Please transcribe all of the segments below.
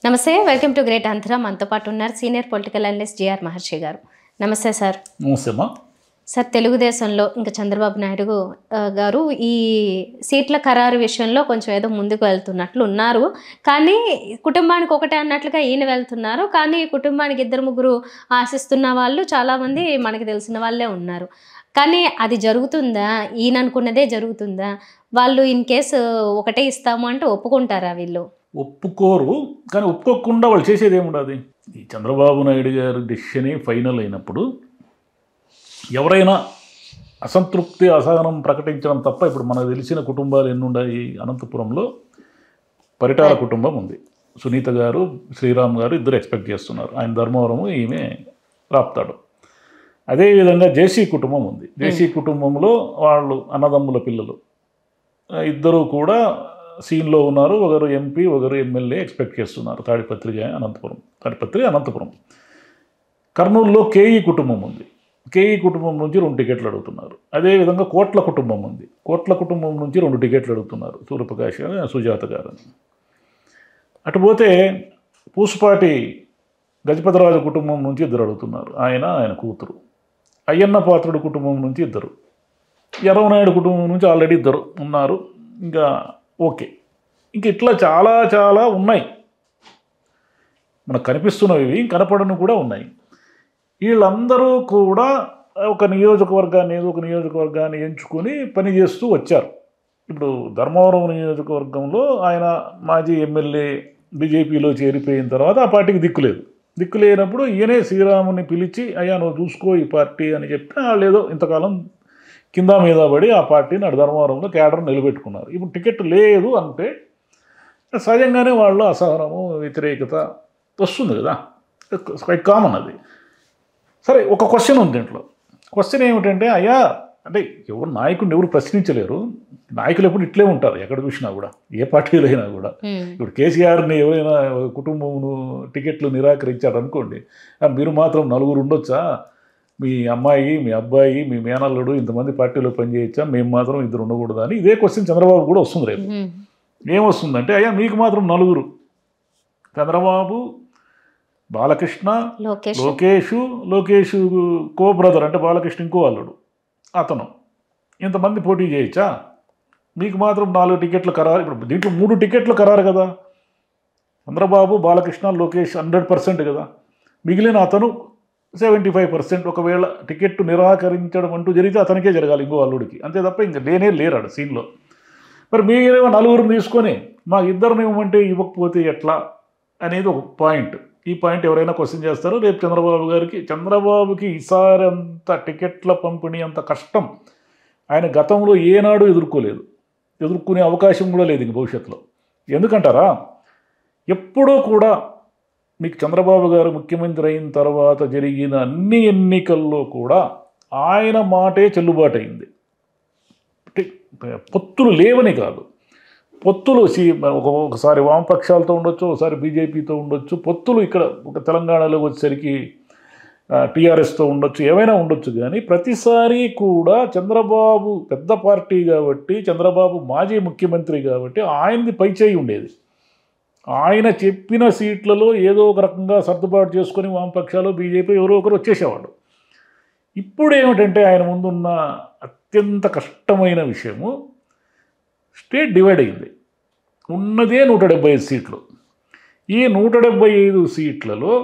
నమస్తే welcome to great అంతరా మనతో పాటు ఉన్నారు senior political analyst G R Maharshi గారు నమస్తే సార్ నమస్తే అమ్మా సార్ తెలుగుదేశంలో ఇంకా చంద్రబాబు నాయుడు ఆ, గారు ఈ సీట్ల ఖరారు విషయంలో కొంచెం ఏదో ముందుకు వెళ్తున్నట్లు ఉన్నారు కానీ కుటుంబానికి ఒకటే అన్నట్లుగా ఈయన వెళ్తున్నారు కానీ కుటుంబానికి ఇద్దరు ముగ్గురు ఆశిస్తున్న వాళ్ళు చాలామంది మనకి తెలిసిన వాళ్ళే ఉన్నారు కానీ అది జరుగుతుందా ఈయన అనుకున్నదే జరుగుతుందా వాళ్ళు ఇన్ కేసు ఒకటే ఇస్తాము అంటే ఒప్పుకుంటారా వీళ్ళు ఒప్పుకోరు కానీ ఒప్పుకోకుండా వాళ్ళు చేసేది ఏముండదు ఈ చంద్రబాబు నాయుడు గారి డెసిషనే ఫైనల్ అయినప్పుడు ఎవరైనా అసంతృప్తి అసహనం ప్రకటించడం తప్ప ఇప్పుడు మనకు తెలిసిన కుటుంబాలు ఎన్ని ఉన్నాయి అనంతపురంలో పరిటాల కుటుంబం ఉంది సునీత గారు శ్రీరామ్ గారు ఇద్దరు ఎక్స్పెక్ట్ చేస్తున్నారు ఆయన ధర్మవరము ఈమె రాపుతాడు అదేవిధంగా జేసీ కుటుంబం ఉంది జేసీ కుటుంబంలో వాళ్ళు అన్నదమ్ముల పిల్లలు ఆ, ఇద్దరు కూడా సీన్లో ఉన్నారు ఒకరు ఎంపీ ఒకరు ఎమ్మెల్యే ఎక్స్పెక్ట్ చేస్తున్నారు తాడిపత్రి అనంతపురం తాడిపత్రి అనంతపురం కర్నూలులో కేఈ కుటుంబం ఉంది కేఈ కుటుంబం నుంచి రెండు టికెట్లు అడుగుతున్నారు అదేవిధంగా కోట్ల కుటుంబం ఉంది కోట్ల కుటుంబం నుంచి రెండు టికెట్లు అడుగుతున్నారు సూర్యప్రకాష్ గారు సుజాత గారు అని అటు పోతే పూసుపాటి గజపతిరాజు కుటుంబం నుంచి ఇద్దరు అడుగుతున్నారు ఆయన ఆయన కూతురు అయ్యన్న పాత్రుడు కుటుంబం నుంచి ఇద్దరు ఎర్రవనాయుడు కుటుంబం నుంచి ఆల్రెడీ ఇద్దరు ఉన్నారు ఇంకా ఓకే ఇంక ఇట్లా చాలా చాలా ఉన్నాయి మనకు కనిపిస్తున్నవి ఇవి, కనపడను కూడా ఉన్నాయి వీళ్ళందరూ కూడా ఒక నియోజకవర్గాన్ని ఏదో ఒక నియోజకవర్గాన్ని ఎంచుకొని పని చేస్తూ వచ్చారు ఇప్పుడు ధర్మవరం నియోజకవర్గంలో ఆయన మాజీ ఎమ్మెల్యే బీజేపీలో చేరిపోయిన తర్వాత ఆ పార్టీకి దిక్కులేదు దిక్కు లేనప్పుడు ఈయనే శ్రీరాముని పిలిచి అయ్యా నువ్వు చూసుకో ఈ పార్టీ అని చెప్తే వాళ్ళు ఏదో ఇంతకాలం కింద మీద పడి ఆ పార్టీని అటు ధర్మవరంలో కేడర్ నిలబెట్టుకున్నారు ఇప్పుడు టికెట్ లేదు అంటే సహజంగానే వాళ్ళు అసహనము వ్యతిరేకత వస్తుంది కదా క్వైట్ కామన్ అది సరే ఒక క్వశ్చన్ ఉంది దీంట్లో క్వశ్చన్ ఏమిటంటే అయ్యా అంటే ఎవరు నాయకుడిని ఎవరు ప్రశ్నించలేరు నాయకులు ఎప్పుడు ఇట్లే ఉంటారు ఎక్కడ చూసినా కూడా ఏ పార్టీలో అయినా కూడా ఉమ్, ఇప్పుడు కేసీఆర్ని ఎవరైనా కుటుంబమును టికెట్లు నిరాకరించారు అనుకోండి "ఆ, మీరు మాత్రం నలుగురు ఉండొచ్చా మీ అమ్మాయి మీ అబ్బాయి మీ మేనల్లుడు ఇంతమంది పార్టీలో పనిచేయచ్చా మేము మాత్రం ఇద్దరు ఉండకూడదా అని ఇదే క్వశ్చన్ చంద్రబాబు కూడా వస్తుంది రేపు ఉమ్, ఏమొస్తుందంటే అయ్యా మీకు మాత్రం నలుగురు చంద్రబాబు బాలకృష్ణ లోకేష్ లోకేషు లోకేషు కో బ్రదర్ అంటే బాలకృష్ణ ఇంకో అల్లుడు అతను ఇంతమంది పోటీ చేయొచ్చా మీకు మాత్రం నాలుగు టికెట్లు ఖరారు ఇప్పుడు దీంట్లో మూడు టికెట్లు ఖరారు కదా చంద్రబాబు బాలకృష్ణ లోకేష్ హండ్రెడ్ పర్సెంట్ కదా మిగిలిన అతను సెవెంటీ ఫైవ్ పర్సెంట్ ఒకవేళ టికెట్ నిరాకరించడం అంటూ జరిగితే అతనికే జరగాలి ఇంకో అల్లుడికి అంతే తప్ప ఇంకా లేనే లేరాడు సీన్లో మరి మీరేమో నలుగురిని తీసుకొని మా ఇద్దరిని ఇవ్వమంటే ఇవ్వకపోతే ఎట్లా అనేది ఒక పాయింట్ ఈ పాయింట్ ఎవరైనా క్వశ్చన్ చేస్తారో రేపు చంద్రబాబు గారికి చంద్రబాబుకి ఈసారి అంత టికెట్ల పంపిణీ అంత కష్టం ఆయన గతంలో ఏనాడు ఎదుర్కోలేదు ఎదుర్కొనే అవకాశం కూడా లేదు ఇంక భవిష్యత్తులో ఎందుకంటారా ఎప్పుడూ కూడా మీకు చంద్రబాబు గారు ముఖ్యమంత్రి అయిన తర్వాత జరిగిన అన్ని ఎన్నికల్లో కూడా ఆయన మాటే చెల్లుబాటు అయింది అంటే పొత్తులు లేవని కాదు పొత్తులు సి ఒక ఒకసారి వామపక్షాలతో ఉండొచ్చు ఒకసారి బీజేపీతో ఉండొచ్చు పొత్తులు ఇక్కడ ఒక తెలంగాణలో వచ్చేసరికి టీఆర్ఎస్తో ఉండొచ్చు ఏమైనా ఉండొచ్చు కానీ ప్రతిసారి కూడా చంద్రబాబు పెద్ద పార్టీ కాబట్టి చంద్రబాబు మాజీ ముఖ్యమంత్రి కాబట్టి ఆయనది పైచేయి ఉండేది ఆయన చెప్పిన సీట్లలో ఏదో ఒక రకంగా సర్దుబాటు చేసుకొని వామపక్షాలు బీజేపీ ఎవరో ఒకరు వచ్చేసేవాడు ఇప్పుడు ఏమిటంటే ఆయన ముందున్న అత్యంత కష్టమైన విషయము స్టేట్ డివైడ్ అయింది ఉన్నదే నూట డెబ్బై ఐదు సీట్లు ఈ నూట డెబ్బై ఐదు సీట్లలో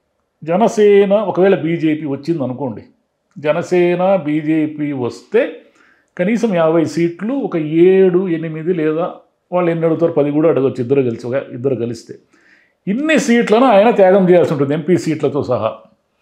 జనసేన ఒకవేళ బీజేపీ వచ్చింది అనుకోండి జనసేన బీజేపీ వస్తే కనీసం యాభై సీట్లు ఒక ఏడు ఎనిమిది లేదా వాళ్ళు ఎన్ని అడుగుతారు పది కూడా అడగచ్చు ఇద్దరు కలిసి ఒక ఇద్దరు కలిస్తే ఇన్ని సీట్లను ఆయన త్యాగం చేయాల్సి ఉంటుంది ఎంపీ సీట్లతో సహా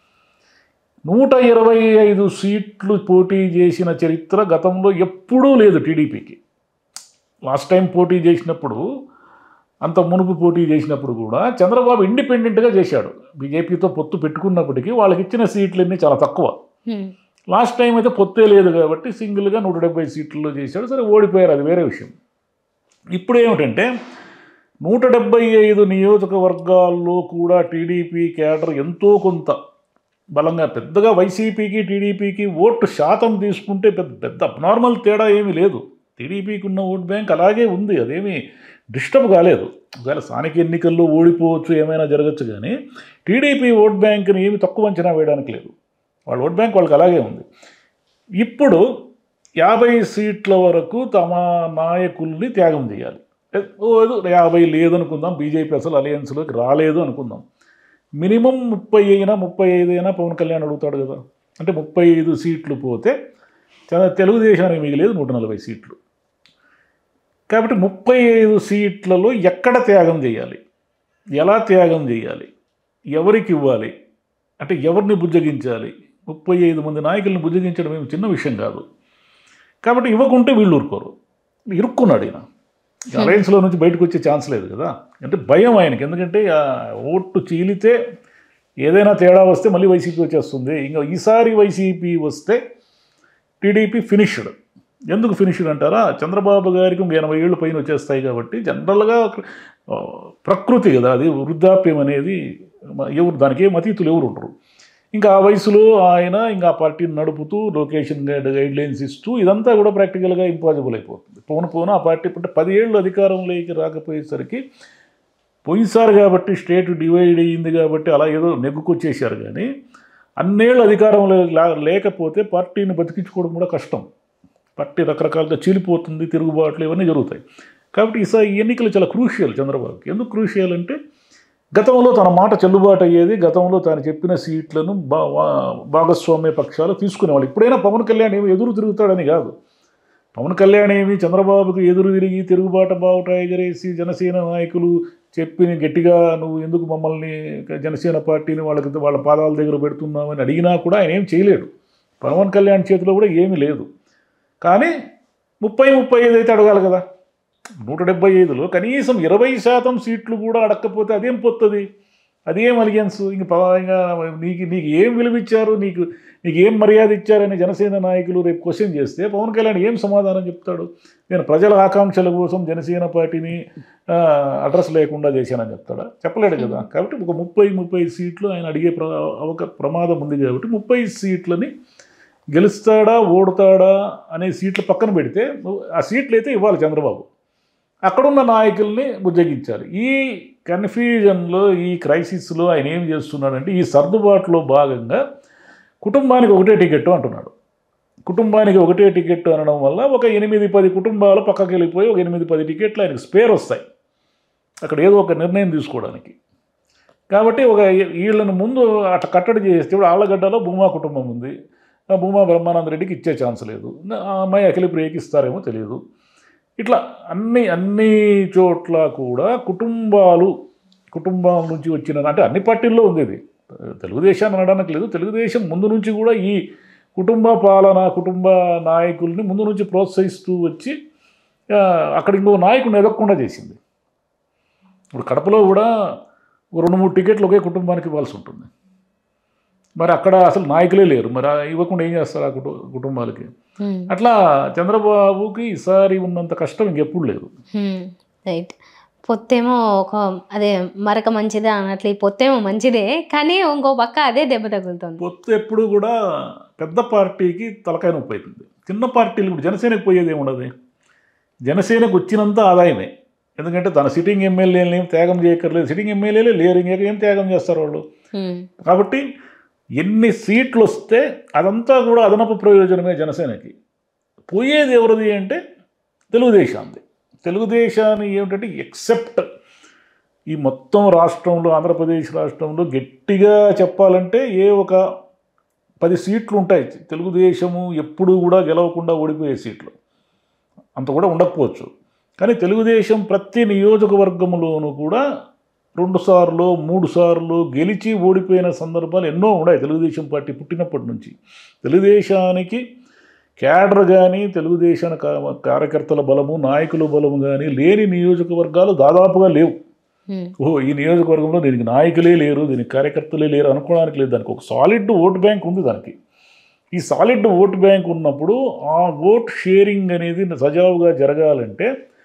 నూట ఇరవై ఐదు సీట్లు పోటీ చేసిన చరిత్ర గతంలో ఎప్పుడూ లేదు టీడీపీకి లాస్ట్ టైం పోటీ చేసినప్పుడు అంత మునుపు పోటీ చేసినప్పుడు కూడా చంద్రబాబు ఇండిపెండెంట్గా చేశాడు బీజేపీతో పొత్తు పెట్టుకున్నప్పటికీ వాళ్ళకి ఇచ్చిన సీట్లన్నీ చాలా తక్కువ ఉమ్, లాస్ట్ టైం అయితే పొత్తే లేదు కాబట్టి సింగిల్గా నూట డెబ్బై సీట్లలో చేశాడు సరే ఓడిపోయారు అది వేరే విషయం ఇప్పుడు ఏమిటంటే నూట డెబ్బై ఐదు నియోజకవర్గాల్లో కూడా టీడీపీ కేడర్ ఎంతో కొంత బలంగా పెద్దగా వైసీపీకి టీడీపీకి ఓటు శాతం తీసుకుంటే పెద్ద పెద్ద అబ్నార్మల్ తేడా ఏమీ లేదు టీడీపీకి ఉన్న ఓట్ బ్యాంక్ అలాగే ఉంది అదేమి డిస్టర్బ్ కాలేదు ఒకవేళ స్థానిక ఎన్నికల్లో ఓడిపోవచ్చు ఏమైనా జరగచ్చు కానీ టీడీపీ ఓట్ బ్యాంక్ని ఏమి తక్కువ అంచనా వేయడానికి లేదు వాళ్ళ ఓట్ బ్యాంక్ వాళ్ళకి అలాగే ఉంది ఇప్పుడు యాభై సీట్ల వరకు తమ నాయకుల్ని త్యాగం చేయాలి ఓ ఏదో యాభై లేదనుకుందాం బీజేపీ అసలు అలయన్స్లోకి రాలేదు అనుకుందాం మినిమం ముప్పై అయినా ముప్పై ఐదు అయినా పవన్ కళ్యాణ్ అడుగుతాడు కదా అంటే ముప్పై ఐదు సీట్లు పోతే తె- తెలుగుదేశానికి మిగిలేదు నూట నలభై సీట్లు కాబట్టి ముప్పై ఐదు సీట్లలో ఎక్కడ త్యాగం చేయాలి ఎలా త్యాగం చేయాలి ఎవరికి ఇవ్వాలి అంటే ఎవరిని బుజ్జగించాలి ముప్పై ఐదు మంది నాయకుల్ని బుజ్జగించడం ఏమి చిన్న విషయం కాదు కాబట్టి ఇవ్వకుంటే వీళ్ళు ఊరుకోరు ఇరుక్కున్నాడు ఈయన అలయన్స్లో నుంచి బయటకు వచ్చే ఛాన్స్ లేదు కదా అంటే భయం ఆయనకి ఎందుకంటే ఆ ఓటు చీలితే ఏదైనా తేడా వస్తే మళ్ళీ వైసీపీ వచ్చేస్తుంది ఇంకా ఈసారి వైసీపీ వస్తే టీడీపీ ఫినిష్డ్ ఎందుకు ఫినిష్డ్ అంటారా చంద్రబాబు గారికి ఇంక ఎనభై ఏళ్ళు పైన వచ్చేస్తాయి కాబట్టి జనరల్గా ఆ, ప్రకృతి కదా అది వృద్ధాప్యం అనేది మ- ఎవరు దానికి ఏం అతీతులు ఎవరు ఉండరు ఇంకా ఆ వయసులో ఆయన ఇంకా ఆ పార్టీని నడుపుతూ లొకేషన్ గైడ్ గైడ్ లైన్స్ ఇస్తూ ఇదంతా కూడా ప్రాక్టికల్గా ఇంపాసిబుల్ అయిపోతుంది పోను పోను ఆ పార్టీ అంటే పది ఏళ్ళు అధికారంలోకి రాకపోయేసరికి పోయినసారి కాబట్టి స్టేట్ డివైడ్ అయ్యింది కాబట్టి అలా ఏదో నెగ్గుకొచ్చేసారు కానీ అన్నేళ్ళు అధికారంలో లా- లేకపోతే పార్టీని బతికించుకోవడం కూడా కష్టం పార్టీ రకరకాలుగా చీలిపోతుంది తిరుగుబాట్లు ఇవన్నీ జరుగుతాయి కాబట్టి ఈసారి ఈ ఎన్నికలు చాలా క్రూషియల్ చంద్రబాబుకి ఎందుకు క్రూషియల్ అంటే గతంలో తన మాట చెల్లుబాటు అయ్యేది గతంలో తాను చెప్పిన సీట్లను బా వా- భాగస్వామ్య పక్షాలు తీసుకునేవాళ్ళు ఇప్పుడైనా పవన్ కళ్యాణ్ ఏమి ఎదురు తిరుగుతాడని కాదు పవన్ కళ్యాణ్ ఏమి చంద్రబాబుకు ఎదురు తిరిగి తిరుగుబాటు బావుట ఎగరేసి జనసేన నాయకులు చెప్పి గట్టిగా నువ్వు ఎందుకు మమ్మల్ని జనసేన పార్టీని వాళ్ళకి వాళ్ళ పాదాల దగ్గర పెడుతున్నామని అడిగినా కూడా ఆయన ఏం చేయలేడు పవన్ కళ్యాణ్ చేతిలో కూడా ఏమీ లేదు కానీ ముప్పై ముప్పై ఐదు అయితే అడగాలి కదా నూట డెబ్బై ఐదులో కనీసం ఇరవై శాతం సీట్లు కూడా అడగకపోతే అదేం పొత్తది అదేం అలియన్స్ ఇంక పవ- ఇంకా నీకు నీకు ఏం విలువిచ్చారు నీకు నీకు ఏం మర్యాద ఇచ్చారని జనసేన నాయకులు రేపు క్వశ్చన్ చేస్తే పవన్ కళ్యాణ్ ఏం సమాధానం చెప్తాడు నేను ప్రజల ఆకాంక్షల కోసం జనసేన పార్టీని ఆ, అడ్రస్ లేకుండా చేశానని చెప్తాడా చెప్పలేడు కదా కాబట్టి ఒక ముప్పై ముప్పై సీట్లు ఆయన అడిగే ప్ర అవక ప్రమాదం ఉంది కాబట్టి ముప్పై సీట్లని గెలుస్తాడా ఓడతాడా అనే సీట్లు పక్కన పెడితే ఆ సీట్లు అయితే ఇవ్వాలి చంద్రబాబు అక్కడున్న నాయకుల్ని బుజ్జగించాలి ఈ కన్ఫ్యూజన్లో ఈ క్రైసిస్లో ఆయన ఏం చేస్తున్నాడంటే ఈ సర్దుబాటులో భాగంగా కుటుంబానికి ఒకటే టికెట్ అంటున్నాడు కుటుంబానికి ఒకటే టికెట్ అనడం వల్ల ఒక ఎనిమిది పది కుటుంబాలు పక్కకి వెళ్ళిపోయి ఒక ఎనిమిది పది టికెట్లు ఆయనకు స్పేర్ వస్తాయి అక్కడ ఏదో ఒక నిర్ణయం తీసుకోవడానికి కాబట్టి ఒక వీళ్ళని ముందు అట్లా కట్టడి చేస్తే ఇప్పుడు ఆళ్ళగడ్డలో భూమా కుటుంబం ఉంది ఆ భూమా బ్రహ్మానంద రెడ్డికి ఇచ్చే ఛాన్స్ లేదు ఆ అమ్మాయి అఖిలప్రియకి ఇస్తారేమో తెలియదు ఇట్లా అన్ని అన్ని చోట్ల కూడా కుటుంబాలు కుటుంబం నుంచి వచ్చిన అంటే అన్ని పార్టీల్లో ఉంది ఇది తెలుగుదేశాన్ని అనడానికి లేదు తెలుగుదేశం ముందు నుంచి కూడా ఈ కుటుంబ పాలన కుటుంబ నాయకుల్ని ముందు నుంచి ప్రోత్సహిస్తూ వచ్చి ఆ, అక్కడ ఇంకో నాయకుడిని ఎదగకుండా చేసింది ఇప్పుడు కడపలో కూడా ఒక రెండు మూడు టికెట్లు ఒకే కుటుంబానికి ఇవ్వాల్సి ఉంటుంది మరి అక్కడ అసలు నాయకులే లేరు మరి ఆ ఇవ్వకుండా ఏం చేస్తారు ఆ కుటు కుటుంబాలకి హ్మ్. అట్లా చంద్రబాబుకి ఈసారి ఉన్నంత కష్టం ఇంకెప్పుడు లేదు హ్మ్. రైట్ పొత్తేమో ఒక అదే మరక మంచిదే అన్నట్లు ఈ పొత్తేమో మంచిదే కానీ ఇంకో పక్క అదే దెబ్బ తగులుతుంది పొత్తు ఎప్పుడు కూడా పెద్ద పార్టీకి తలకాయ నొప్పి అవుతుంది చిన్న పార్టీలు ఇప్పుడు జనసేనకు పోయేది ఏమున్నది జనసేనకు వచ్చినంత ఆదాయమే ఎందుకంటే తన సిట్టింగ్ ఎమ్మెల్యేలు ఏం త్యాగం చేయక్కర్లేదు సిట్టింగ్ ఎమ్మెల్యేలే లేరు ఇంకేం ఏం త్యాగం చేస్తారు వాళ్ళు హ్మ్. కాబట్టి ఎన్ని సీట్లు వస్తే అదంతా కూడా అదనపు ప్రయోజనమే జనసేనకి పోయేది ఎవరిది అంటే తెలుగుదేశాంది తెలుగుదేశాన్ని ఏమిటంటే ఎక్సెప్ట్ ఈ మొత్తం రాష్ట్రంలో ఆంధ్రప్రదేశ్ రాష్ట్రంలో గట్టిగా చెప్పాలంటే ఏ ఒక పది సీట్లు ఉంటాయి తెలుగుదేశము ఎప్పుడూ కూడా గెలవకుండా ఓడిపోయే సీట్లు అంత కూడా ఉండకపోవచ్చు కానీ తెలుగుదేశం ప్రతి నియోజకవర్గంలోనూ కూడా రెండు సార్లు మూడు సార్లు గెలిచి ఓడిపోయిన సందర్భాలు ఎన్నో ఉన్నాయి తెలుగుదేశం పార్టీ పుట్టినప్పటి నుంచి తెలుగుదేశానికి క్యాడర్ కానీ తెలుగుదేశం కా- కార్యకర్తల బలము నాయకుల బలము కానీ లేని నియోజకవర్గాలు దాదాపుగా లేవు హ్మ్. ఓహో ఈ నియోజకవర్గంలో దీనికి నాయకులే లేరు దీనికి కార్యకర్తలే లేరు అనుకోవడానికి లేదు దానికి ఒక సాలిడ్ ఓట్ బ్యాంక్ ఉంది దానికి ఈ సాలిడ్ ఓట్ బ్యాంక్ ఉన్నప్పుడు ఆ ఓట్ షేరింగ్ అనేది సజావుగా జరగాలంటే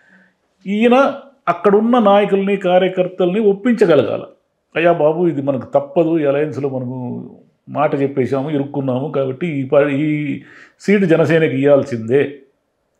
ఈయన అక్కడున్న నాయకుల్ని కార్యకర్తల్ని ఒప్పించగలగాల అయ్యా బాబు ఇది మనకు తప్పదు ఈ అలయన్స్లో మనకు మాట చెప్పేశాము ఇరుక్కున్నాము కాబట్టి ఈ ప- ఈ సీటు జనసేనకి ఇవ్వాల్సిందే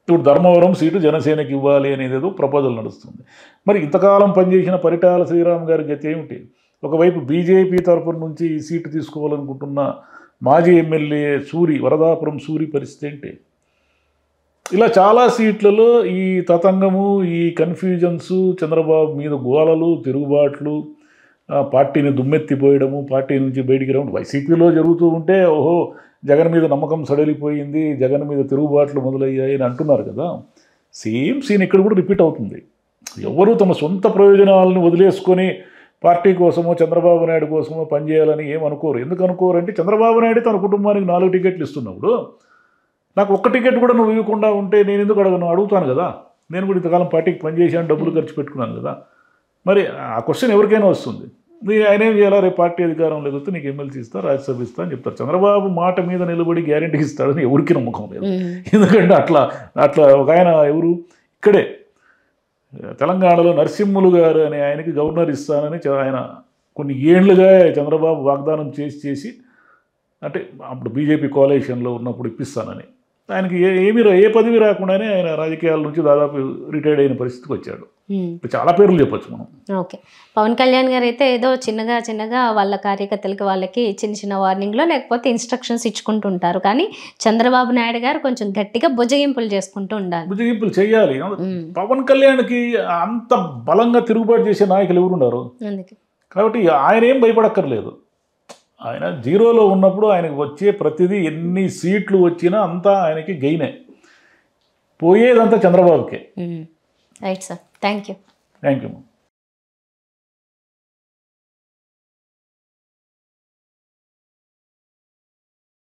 ఇప్పుడు ధర్మవరం సీటు జనసేనకి ఇవ్వాలి అనేది ఏదో ప్రపోజల్ నడుస్తుంది మరి ఇంతకాలం పనిచేసిన పరిటాల శ్రీరామ్ గారి గతి ఏమిటి ఒకవైపు బీజేపీ తరపున నుంచి ఈ సీటు తీసుకోవాలనుకుంటున్న మాజీ ఎమ్మెల్యే సూరి వరదాపురం సూరి పరిస్థితి ఏంటి ఇలా చాలా సీట్లలో ఈ తతంగము ఈ కన్ఫ్యూజన్స్ చంద్రబాబు మీద గోలలు తిరుగుబాట్లు ఆ, పార్టీని దుమ్మెత్తిపోయడము పార్టీ నుంచి బయటికి రావడం వైసీపీలో జరుగుతూ ఉంటే ఓహో జగన్ మీద నమ్మకం సడలిపోయింది జగన్ మీద తిరుగుబాట్లు మొదలయ్యాయి అని అంటున్నారు కదా సేమ్ సీన్ ఇక్కడ కూడా రిపీట్ అవుతుంది ఎవరు తమ సొంత ప్రయోజనాలను వదిలేసుకొని పార్టీ కోసమో చంద్రబాబు నాయుడు కోసమో పనిచేయాలని ఏం అనుకోరు ఎందుకు అనుకోరు అంటే చంద్రబాబు నాయుడు తన కుటుంబానికి నాలుగు టికెట్లు ఇస్తున్నప్పుడు నాకు ఒక్క టికెట్ కూడా నువ్వు ఇవ్వకుండా ఉంటే నేను ఎందుకు అడగను అడుగుతాను కదా నేను కూడా ఇంతకాలం పార్టీకి పనిచేసాను డబ్బులు ఖర్చు పెట్టుకున్నాను కదా మరి ఆ క్వశ్చన్ ఎవరికైనా వస్తుంది నీ ఆయన ఏం చేయాలా రేపు పార్టీ అధికారం లేకపోతే నీకు ఎమ్మెల్సీ ఇస్తా రాజ్యసభ ఇస్తా అని చెప్తారు చంద్రబాబు మాట మీద నిలబడి గ్యారెంటీ ఇస్తాడని ఎవరికి నమ్మకం లేదు ఉమ్, ఎందుకంటే అట్లా అట్లా ఒక ఆయన ఎవరు ఇక్కడే తెలంగాణలో నరసింహులు గారు అనే ఆయనకి గవర్నర్ ఇస్తానని చ- ఆయన కొన్ని ఏళ్లుగా చంద్రబాబు వాగ్దానం చేసి చేసి అంటే అప్పుడు బీజేపీ కోలేషన్లో ఉన్నప్పుడు ఇప్పిస్తానని ఆయనకి ఏ ఏమీ రా- ఏ పదవి రాకుండానే ఆయన రాజకీయాల నుంచి దాదాపు రిటైర్డ్ అయిన పరిస్థితికి వచ్చాడు ఉమ్. ఇప్పుడు చాలా పేర్లు చెప్పొచ్చు మనం ఓకే పవన్ కళ్యాణ్ గారు అయితే ఏదో చిన్నగా చిన్నగా వాళ్ళ కార్యకర్తలకి వాళ్ళకి చిన్న చిన్న వార్నింగ్లో లేకపోతే ఇన్స్ట్రక్షన్స్ ఇచ్చుకుంటూ ఉంటారు కానీ చంద్రబాబు నాయుడు గారు కొంచెం గట్టిగా బుజ్జగింపులు చేసుకుంటూ ఉండాలి బుజ్జగింపులు చేయాలి ఉమ్, పవన్ కళ్యాణ్కి అంత బలంగా తిరుగుబాటు చేసే నాయకులు ఎవరున్నారు అందుకే కాబట్టి ఆయన ఏం భయపడక్కర్లేదు ఆయన జీరోలో ఉన్నప్పుడు ఆయనకు వచ్చే ప్రతిదీ ఎన్ని సీట్లు వచ్చినా అంతా ఆయనకి గెయినే పోయేదంతా చంద్రబాబుకే right sir thank you thank you